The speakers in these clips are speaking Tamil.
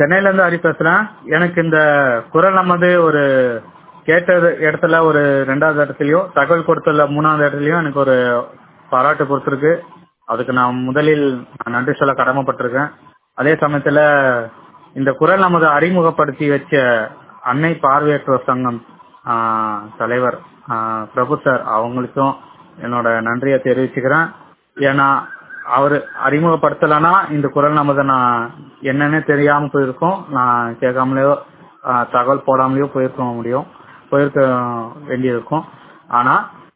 சென்னையில இருந்து ஹரி பேசுறேன் எனக்கு இந்த குரல் நமது ஒரு கேட்டது இடத்துல ஒரு ரெண்டாவது இடத்துலயோ தகவல் கொடுத்தல மூணாவது இடத்துலயும் எனக்கு ஒரு பாராட்டு கொடுத்துருக்கு அதுக்கு நான் முதலில் நான் நன்றி சொல்ல கடமைப்பட்டிருக்கேன் அதே சமயத்துல இந்த குரல் நமது அறிமுகப்படுத்தி வச்ச அன்னை பார்வையற்றோர் சங்கம் ஆஹ், தலைவர் ஆஹ், பிரபு சார் அவங்களுக்கும் என்னோட நன்றியை தெரிவிச்சுக்கிறேன் ஏன்னா அவர் அறிமுகப்படுத்தலைன்னா இந்த குரல் நமது நான் என்னன்னே தெரியாம போயிருக்கோம் நான் கேட்காமலேயோ ஆஹ், தகவல் போடாமலேயோ போயிருக்க முடியும் போயிருக்க வேண்டியிருக்கும் ஆனா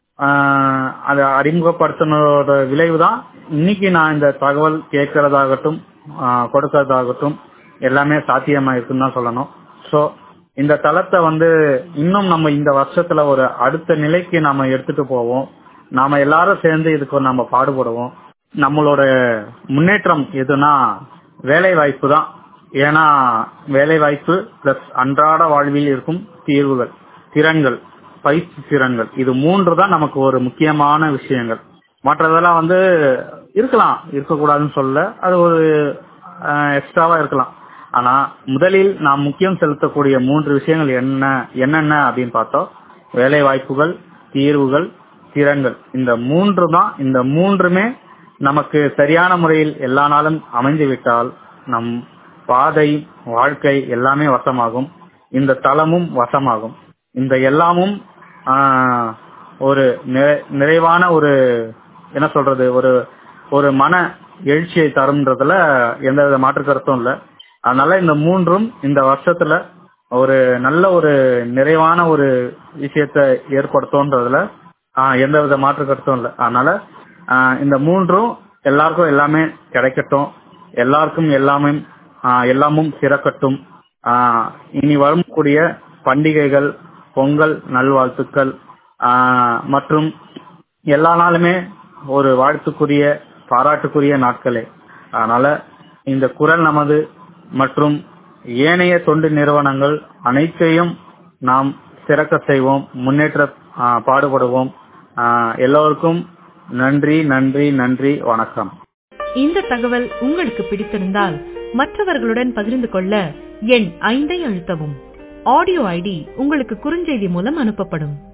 ஆஹ், அதை அறிமுகப்படுத்தினோட விளைவு தான் இன்னைக்கு நான் இந்த தகவல் கேட்கறதாகட்டும் ஆஹ், கொடுக்கறதாகட்டும் எல்லாமே சாத்தியமா இருக்குன்னு தான் சொல்லணும் சோ இந்த தளத்தை வந்து இன்னும் நம்ம இந்த வருஷத்துல ஒரு அடுத்த நிலைக்கு நாம எடுத்துட்டு போவோம் நாம எல்லாரும் சேர்ந்து இதுக்கு நம்ம பாடுபடுவோம் நம்மளோட முன்னேற்றம் எதுனா வேலை வாய்ப்பு தான் ஏன்னா வேலை வாய்ப்பு பிளஸ் அன்றாட வாழ்வில் இருக்கும் தீர்வுகள் திறன்கள் பயிற்சி திறன்கள் இது மூன்று தான் நமக்கு ஒரு முக்கியமான விஷயங்கள் மற்றதெல்லாம் வந்து இருக்கலாம் இருக்கக்கூடாதுன்னு சொல்ல அது ஒரு எக்ஸ்ட்ராவா இருக்கலாம் ஆனா முதலில் நாம் முக்கியம் செலுத்தக்கூடிய மூன்று விஷயங்கள் என்ன என்னென்ன அப்படின்னு பார்த்தோம் வேலை வாய்ப்புகள் தீர்வுகள் திறன்கள் இந்த மூன்று தான் இந்த மூன்றுமே நமக்கு சரியான முறையில் எல்லா நாளும் அமைந்து விட்டால் நம் பாதை வாழ்க்கை எல்லாமே வசமாகும் இந்த தளமும் வசமாகும் இந்த எல்லாமும் ஆஹ், ஒரு நிறை- நிறைவான ஒரு என்ன சொல்றது ஒரு ஒரு மன எழுச்சியை தரும்ன்றதுல எந்தவித மாற்று கருத்தும் இல்ல அதனால இந்த மூன்றும் இந்த வருஷத்துல ஒரு நல்ல ஒரு நிறைவான ஒரு விஷயத்தை ஏற்படுத்தும்ன்றதுல ஆஹ், எந்தவித மாற்று கருத்தும் இல்ல அதனால ஆஹ், இந்த மூன்றும் எல்லாருக்கும் எல்லாமே கிடைக்கட்டும் எல்லாருக்கும் எல்லாமே ஆஹ், எல்லாமும் சிறக்கட்டும் ஆஹ், இனி வரக்கூடிய பண்டிகைகள் பொங்கல் நல்வாழ்த்துக்கள் ஆஹ், மற்றும் எல்லா நாளுமே ஒரு வாழ்த்துக்குரிய பாராட்டுக்குரிய நாட்களே அதனால இந்த குரல் நமது மற்றும் ஏனைய தொண்டு நிறுவனங்கள் அனைத்தையும் நாம் சிறக்க செய்வோம் முன்னேற்ற ஆஹ், பாடுபடுவோம் ஆஹ், எல்லோருக்கும் நன்றி நன்றி நன்றி வணக்கம் இந்த தகவல் உங்களுக்கு பிடித்திருந்தால் மற்றவர்களுடன் பகிர்ந்து கொள்ள எண் ஐந்தை அழுத்தவும் ஆடியோ ஐடி உங்களுக்கு குறுஞ்செய்தி மூலம் அனுப்பப்படும்